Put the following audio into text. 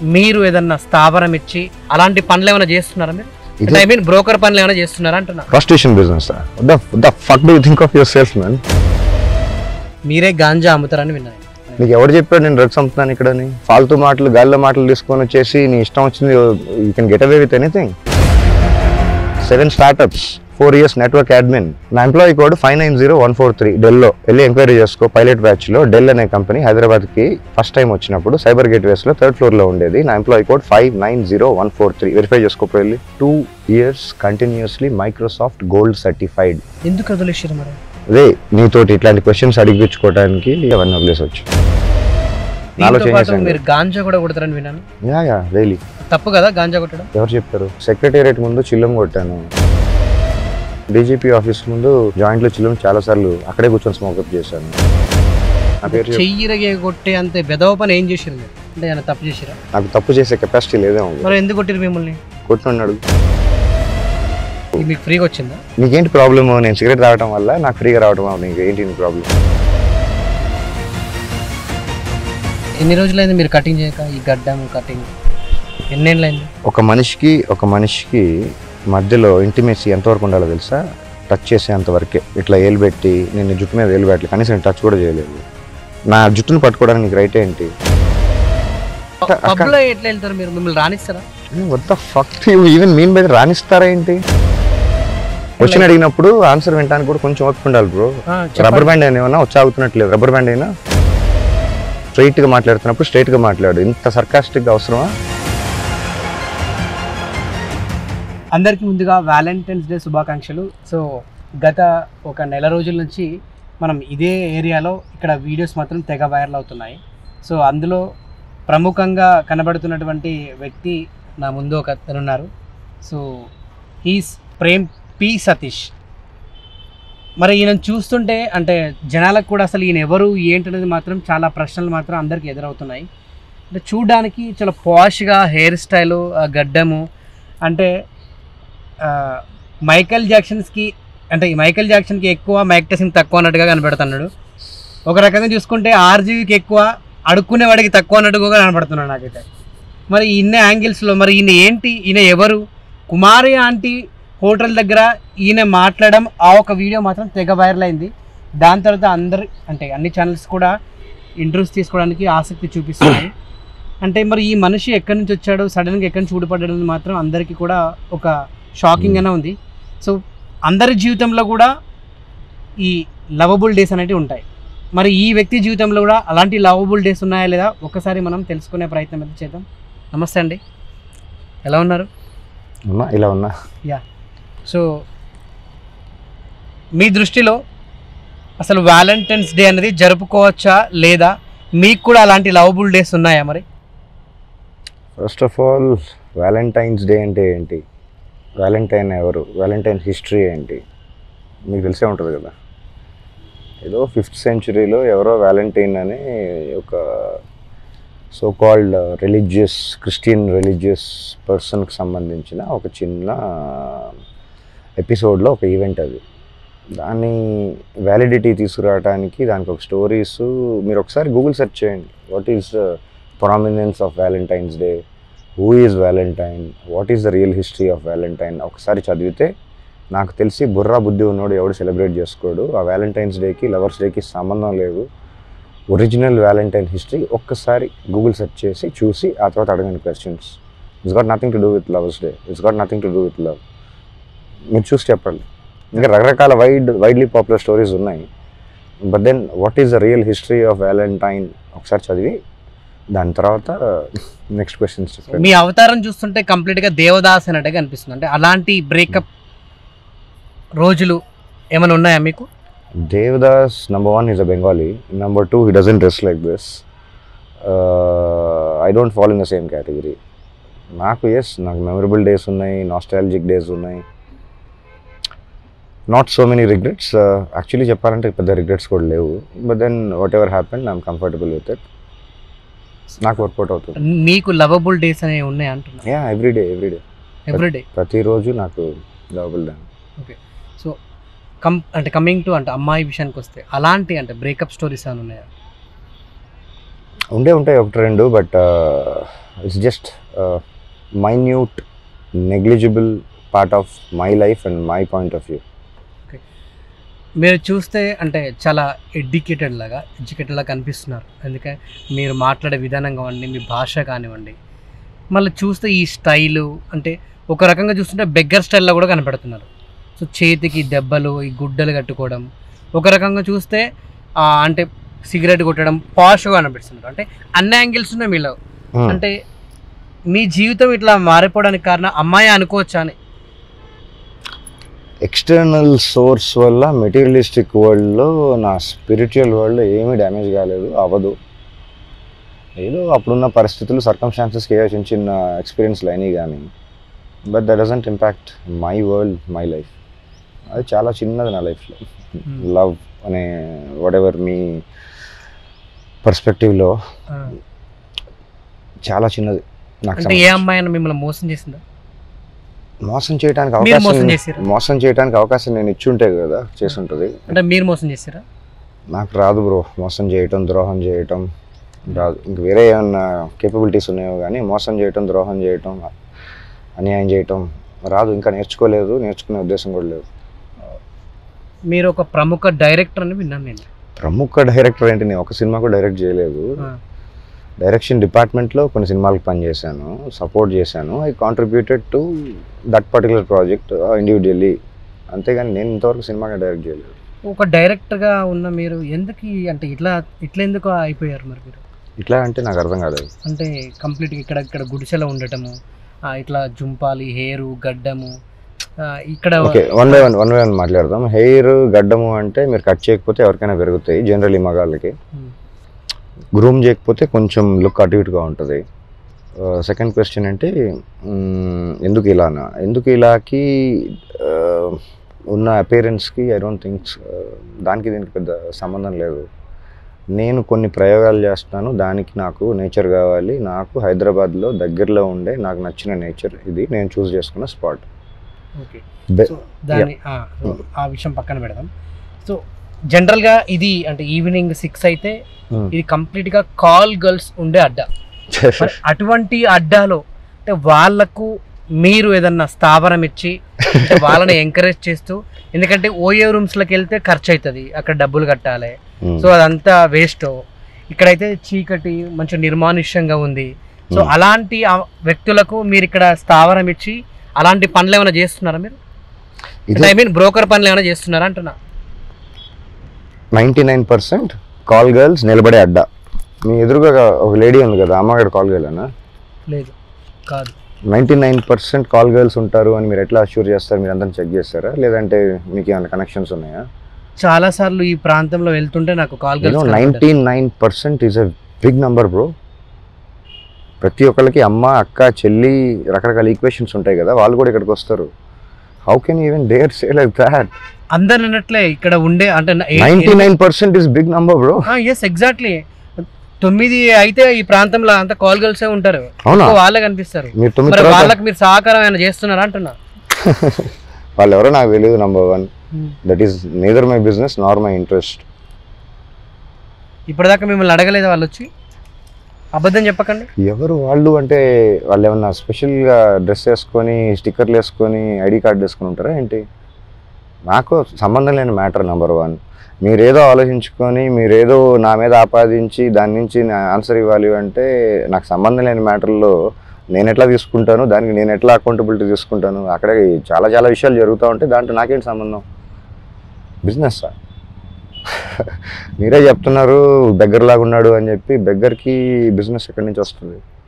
మీరు ఏదన్నా స్థావరం ఇచ్చి అలాంటి పనులు ఏమైనా చేస్తున్నారా మీరు ఇది ఐ మీన్ బ్రోకర్ పనులు ఏమైనా చేస్తున్నారా అంటున్నా prostitution business the fuck do think of yourself man మీరే గాంజా అమ్ముతారని విన్నాను నీకు ఎవరు చెప్పాడు నేను డ్రగ్స్ అమ్ముతున్నాను ఇక్కడని ఫాల్తూ మాటలు గాల్లో మాటలు తీసుకొని వచ్చేసి నీ ఇష్టం వచ్చింది you can get away with anything seven startups four years network admin నా employee code five nine zero one four three డెల్లో వెళ్ళి ఎంక్వైరీ చేసుకో పైలట్ బ్యాచ్ లో డెల్ అనే కంపెనీ హైదరాబాద్ కి ఫస్ట్ టైం వచ్చినప్పుడు సైబర్ గేట్వేస్ లో థర్డ్ ఫ్లోర్ లో ఉండేది నా employee code five nine zero one four three verify చేసుకోపో వెళ్ళి two years continuously Microsoft gold certified ఎందుకు వదిలేసారు మరి అదే నీతోటి ఇట్లాంటి క్వశ్చన్స్ అడిగించుకోవడానికి అవన్నీ వదిలేసొచ్చు నాలో దీంతో పాటు చేంజెస్ మీరు గాంజా కూడా కొడతారని విన్నాను యా యా డైలీ తప్పు కదా గాంజా కొట్టడం ఎవరు చెప్పారు సెక్రటేరియట్ ముందు చిల్లం కొట్టాను డీజీపీ ఆఫీస్ ముందు జాయింట్లో చిల్లం చాలా సార్లు అక్కడే కూర్చొని స్మోకప్ చేశాను నా పేరు చెప్పు. చెయ్యిరగే కొట్టే అంతే బెదవ పని ఏం చేసారు మీరు అంటే ఏమైనా తప్పు చేసిరా నాకు తప్పు చేసే కెపాసిటీ లేదే ఉంది మరి ఎందుకు కొట్టిరు మిమ్మల్ని కొట్టున్నాడు ఇది మీకు ఫ్రీగా వచ్చిందా నీకేంటి ప్రాబ్లమ్ నేను సిగరెట్ తాగడం వల్ల నాకు ఫ్రీగా రావడం వల్ల నీకు ఏంటి నీ ప్రాబ్లం ఎన్ని రోజులైంది మీరు కటింగ్ చేయక ఈ గడ్డం కటింగ్ ఎన్నేళ్ళైంది ఒక మనిషికి ఒక మనిషికి మధ్యలో ఇంటిమేసీ ఎంతవరకు ఉండాలో తెలుసా టచ్ చేసేంత వరకే ఇట్లా ఏలు పెట్టి నేను జుట్టు మీద ఏలు పెట్టలేదు కనీసం నేను టచ్ కూడా చేయలేదు నా జుట్టును పట్టుకోవడానికి నీకు రైట్ ఏంటి పబ్ లో ఎట్లా వెళ్తారు మీరు మిమ్మల్ని రానిస్తారా వద్ద ఫక్ ఈవెన్ మీన్ బై రాణిస్తారా ఏంటి క్వశ్చన్ అడిగినప్పుడు ఆన్సర్ వినడానికి కూడా కొంచెం ఓపిక ఉండాలి బ్రో ఆ, రబ్బర్ బ్యాండ్ అయినా ఏమన్నా వచ్చాగుతున్నట్లేదు రబ్బర్ బ్యాండ్ అయినా స్ట్రైట్ గా మాట్లాడుతున్నప్పుడు స్ట్రైట్ గా మాట్లాడు ఇంత సర్కాస్టిక్ గా అవసరమా అందరికీ ముందుగా వ్యాలంటైన్స్ డే శుభాకాంక్షలు సో గత ఒక నెల రోజుల నుంచి మనం ఇదే ఏరియాలో ఇక్కడ వీడియోస్ మాత్రం తెగ వైరల్ అవుతున్నాయి సో అందులో ప్రముఖంగా కనబడుతున్నటువంటి వ్యక్తి నా ముందు ఒక అతను ఉన్నారు so he's Prem P Satish మరి ఈయన చూస్తుంటే అంటే జనాలకు కూడా అసలు ఈయన ఎవరు ఏంటనేది మాత్రం చాలా ప్రశ్నలు మాత్రం అందరికీ ఎదురవుతున్నాయి అంటే చూడడానికి చాలా పాష్గా హెయిర్ స్టైలు గడ్డము అంటే ఆ, మైకేల్ జాక్సన్స్కి అంటే ఈ మైకేల్ జాక్సన్కి ఎక్కువ మైక్ టెసింగ్ తక్కువ అన్నట్టుగా కనబడుతున్నాడు ఒక రకంగా చూసుకుంటే ఆర్జీవికి ఎక్కువ అడుక్కునే వాడికి తక్కువ అన్నట్టుగా కనబడుతున్నాడు నాకైతే మరి ఇన్ని యాంగిల్స్లో మరి ఈయన ఏంటి ఈయన ఎవరు కుమారి ఆంటీ హోటల్ దగ్గర ఈయన మాట్లాడడం ఆ ఒక వీడియో మాత్రం తెగ వైరల్ అయింది దాని తర్వాత అందరు అంటే అన్ని ఛానల్స్ కూడా ఇంటర్వ్యూస్ తీసుకోవడానికి ఆసక్తి చూపిస్తున్నాయి అంటే మరి ఈ మనిషి ఎక్కడి నుంచి వచ్చాడు సడన్గా ఎక్కడి నుంచి ఊడిపడ్డాడు అనేది మాత్రం అందరికీ కూడా ఒక షాకింగ్ అనే ఉంది సో అందరి జీవితంలో కూడా ఈ లవబుల్ డేస్ అనేవి ఉంటాయి మరి ఈ వ్యక్తి జీవితంలో కూడా అలాంటి లవబుల్ డేస్ ఉన్నాయా లేదా ఒకసారి మనం తెలుసుకునే ప్రయత్నం అయితే చేద్దాం నమస్తే అండి ఎలా ఉన్నారు ఉన్నా ఇలా ఉన్నా సో మీ దృష్టిలో అసలు వ్యాలంటైన్స్ డే అనేది జరుపుకోవచ్చా లేదా మీకు కూడా అలాంటి లవబుల్ డేస్ ఉన్నాయా మరి first of all Valentine's day అంటే ఏంటి వ్యాలంటైన్ ఎవరు వ్యాలంటైన్ హిస్టరీ ఏంటి మీకు తెలిసే ఉంటుంది కదా ఏదో ఫిఫ్త్ సెంచురీలో ఎవరో వ్యాలంటైన్ అని ఒక so called religious Christian religious పర్సన్కి సంబంధించిన ఒక చిన్న ఎపిసోడ్లో ఒక ఈవెంట్ అది దాన్ని వ్యాలిడిటీ తీసుకురావడానికి దానికి ఒక స్టోరీస్ మీరు ఒకసారి గూగుల్ సెర్చ్ చేయండి what is the prominence of Valentine's day who is Valentine what is the real history of Valentine ఒకసారి చదివితే నాకు తెలిసి బుర్రా బుద్ధి ఉన్నోడు ఎవడు సెలబ్రేట్ చేసుకోడు ఆ వ్యాలంటైన్స్ డేకి లవర్స్ డేకి సంబంధం లేదు ఒరిజినల్ వ్యాలంటైన్ హిస్టరీ ఒక్కసారి గూగుల్ సెర్చ్ చేసి చూసి ఆ తర్వాత అడగండి questions it's got nothing to do with lovers day it's got nothing to do with love మీరు చూసి చెప్పండి ఇంకా రకరకాల వైడ్ వైడ్లీ పాపులర్ స్టోరీస్ ఉన్నాయి but then what is the real history of Valentine ఒకసారి చదివి దాని తర్వాత నెక్స్ట్ క్వశ్చన్స్ చెప్పండి మీ అవతారం చూస్తుంటే కంప్లీట్గా దేవదాస్ అన్నట్టుగా అనిపిస్తుంది అంటే అలాంటి బ్రేకప్ రోజులు ఏమైనా ఉన్నాయా మీకు Devdas number one is a Bengali number two he doesn't dress like this I don't follow in the same category నాకు ఎస్ నాకు మెమరబుల్ డేస్ ఉన్నాయి నాస్టాలజిక్ డేస్ ఉన్నాయి not so many regrets actually చెప్పాలంటే పెద్ద రిగ్రెట్స్ కూడా లేవు but then whatever happen I'm comfortable with it నాకు workout అవుతుంది మీకు లవబుల్ డేస్ అనేవి ఉన్నాయి అంటున్నా yeah every day every day everyday ప్రతిరోజు నాకు లవబుల్ డే సో కం అంటే కమింగ్ టు అంటే అమ్మాయి విషయానికి వస్తే అలాంటి అంటే బ్రేకప్ స్టోరీస్ ఏమైనా ఉన్నాయా ఉండే ఉంటాయి ఒకటి రెండు but it's just minute negligible part of my life and my point of view మీరు చూస్తే అంటే చాలా ఎడ్యుకేటెడ్ లాగా ఎడ్యుకేటెడ్ లాగా కనిపిస్తున్నారు ఎందుకంటే మీరు మాట్లాడే విధానం కానివ్వండి మీ భాష కానివ్వండి మళ్ళీ చూస్తే ఈ స్టైలు అంటే ఒక రకంగా చూస్తుంటే బెగ్గర్ స్టైల్లో కూడా కనపడుతున్నారు సో చేతికి దెబ్బలు ఈ గుడ్డలు కట్టుకోవడం ఒక రకంగా చూస్తే ఆ, అంటే సిగరెట్ కొట్టడం పాష్గా కనిపిస్తున్నారు అంటే అన్ని యాంగిల్స్ ఉన్నాయి మీలో అంటే మీ జీవితం ఇట్లా మారిపోవడానికి కారణం అమ్మాయి అనుకోవచ్చా అని ఎక్స్టర్నల్ సోర్స్ వల్ల మెటీరియలిస్టిక్ వరల్డ్లో నా స్పిరిచువల్ వరల్డ్లో ఏమీ డ్యామేజ్ కాలేదు అవ్వదు ఏదో అప్పుడున్న పరిస్థితులు సర్కమ్స్టాన్సెస్కి ఏదో చిన్న చిన్న ఎక్స్పీరియన్స్లు అయినాయి కానీ but that doesn't impact my world my life అది చాలా చిన్నది నా లైఫ్లో లవ్ అనే వాట్ ఎవర్ మీ పర్స్పెక్టివ్లో ఆ, చాలా చిన్నది నాకు అంటే ఏ సంబంధించి. అమ్మాయి అయినా మిమ్మల్ని మోసం చేసిందా మోసం చేయడానికి మీరు మోసం అవకాశం చేసిర్రా? మోసం చేయడానికి అవకాశం నేను ఇచ్చుంటే కదా చేసుంటుంది అంటే మీరు మోసం చేసారా నాకు రాదు బ్రో మోసం చేయటం ద్రోహం చేయటం రాదు ఇంక వేరే ఏమన్నా కేపబిలిటీస్ ఉన్నాయో కానీ మోసం చేయటం ద్రోహం చేయటం అన్యాయం చేయటం రాదు ఇంకా నేర్చుకోలేదు నేర్చుకునే ఉద్దేశం కూడా లేదు మీరు ఒక ప్రముఖ డైరెక్టర్ అని విన్నాను నేను ప్రముఖ డైరెక్టర్ ఏంటి నేను ఒక సినిమా కూడా డైరెక్ట్ చేయలేదు ఆ, డైరెక్షన్ డిపార్ట్మెంట్లో కొన్ని సినిమాలకు పనిచేశాను సపోర్ట్ చేశాను I contributed to that particular project individually అంతేగాని నేను ఇంతవరకు సినిమాగా డైరెక్ట్ చేయలేదు ఒక డైరెక్టర్గా ఉన్న మీరు ఎందుకు ఈ- అంటే ఇట్లా ఇట్లా ఎందుకు అయిపోయారు మరి మీరు ఇట్లా అంటే నాకు అర్థం కాలేదు అంటే కంప్లీట్గా ఇక్కడ ఇక్కడ గుడిసెలో ఉండటము ఆ, ఇట్లా జుంపాలి హెయిర్ గడ్డము ఆ, ఇక్కడ okay one by one one by one మాట్లాడదాం హెయిర్ గడ్డము అంటే మీరు కట్ చేయకపోతే ఎవరికైనా పెరుగుతాయి జనరల్లీ మగాళ్ళకి ఉమ్, గ్రూమ్ చేయకపోతే కొంచెం లుక్ అటు ఇటుగా ఉంటుంది సెకండ్ క్వశ్చన్ అంటే మ్, ఎందుకు ఇలానా ఎందుకు ఇలాకి ఆ, ఉన్న అపేరెన్స్కి ఐ డోంట్ థింక్స్ దానికి దీనికి పెద్ద సంబంధం లేదు నేను కొన్ని ప్రయోగాలు చేస్తున్నాను దానికి నాకు నేచర్ కావాలి నాకు హైదరాబాద్లో దగ్గరలో ఉండే నాకు నచ్చిన నేచర్ ఇది నేను చూస్ చేసుకున్న స్పాట్ ఓకే బె- సో దాని ఆ, సో ఆ విషయం పక్కన పెడదాం సో జనరల్గా ఇది అంటే ఈవినింగ్ సిక్స్ అయితే ఇది కంప్లీట్గా కాల్ గర్ల్స్ ఉండే అడ్డా మరి అటువంటి అడ్డాలో అంటే వాళ్ళకు మీరు ఏదన్నా స్థావరం ఇచ్చి అంటే వాళ్ళని ఎంకరేజ్ చేస్తూ ఎందుకంటే ఓయో రూమ్స్లోకి వెళ్తే ఖర్చు అవుతుంది అక్కడ డబ్బులు కట్టాలి సో అదంతా వేస్ట్ ఇక్కడైతే చీకటి మంచి నిర్మానుష్యంగా ఉంది సో Hmm. అలాంటి ఆ వ్యక్తులకు మీరు ఇక్కడ స్థావరం ఇచ్చి అలాంటి పనులు ఏమైనా చేస్తున్నారా మీరు ఇది ఐ మీన్ బ్రోకర్ పనులు ఏమైనా చేస్తున్నారా అంటున్నా ninety nine percent call girls నిలబడే అడ్డా మీ ఎదురుగా ఒక లేడీ ఉంది కదా అమ్మగారు కాల్ గర్ల్ అన్న లేదు కాదు ninety nine percent call girls ఉంటారు అని మీరు ఎట్లా అష్యూర్ చేస్తారు మీరు అందరిని చెక్ చేస్తారా లేదంటే మీకు ఏమైనా కనెక్షన్స్ ఉన్నాయా చాలా సార్లు ఈ ప్రాంతంలో వెళ్తుంటే నాకు call you know girls ninety nine percent is a big number bro ప్రతి ఒక్కరికి అమ్మ అక్క చెల్లి రకరకాల ఈక్వేషన్స్ ఉంటాయి కదా వాళ్ళు కూడా ఇక్కడికి వస్తారు how can even dare say like that అందరు అన్నట్లే ఇక్కడ ఉండే అంటే ninety nine percent is big number bro yes exactly తొమ్మిది అయితే ఈ ప్రాంతంలో అంతా కాల్ గర్ల్సే ఉంటారు అవునా ఎక్కువ వాళ్ళే కనిపిస్తారు మీరు తొమ్మిది మరి తర్వాత వాళ్ళకి మీరు సహకారం ఏమైనా చేస్తున్నారా అంటున్నా వాళ్ళు ఎవరో నాకు తెలియదు number one that is neither my business nor my interest ఇప్పటిదాకా మిమ్మల్ని అడగలేదా వాళ్ళు వచ్చి అబద్ధం చెప్పకండి ఎవరు వాళ్ళు అంటే వాళ్ళు ఏమన్నా స్పెషల్గా డ్రెస్ వేసుకొని స్టిక్కర్లు వేసుకొని ఐడి కార్డు వేసుకొని ఉంటారా ఏంటి నాకు సంబంధం లేని మ్యాటర్ నెంబర్ వన్ మీరేదో ఆలోచించుకొని మీరేదో నా మీద ఆపాదించి దాని నుంచి నా ఆన్సర్ ఇవ్వాలి అంటే నాకు సంబంధం లేని మ్యాటర్లో నేను ఎట్లా తీసుకుంటాను దానికి నేను ఎట్లా అకౌంటబిలిటీ తీసుకుంటాను అక్కడ చాలా చాలా విషయాలు జరుగుతూ ఉంటే దాంట్లో నాకేంటి సంబంధం బిజినెస్ మీరే చెప్తున్నారు బెగ్గర్లాగా ఉన్నాడు అని చెప్పి బెగ్గర్కి బిజినెస్ ఎక్కడి నుంచి వస్తుంది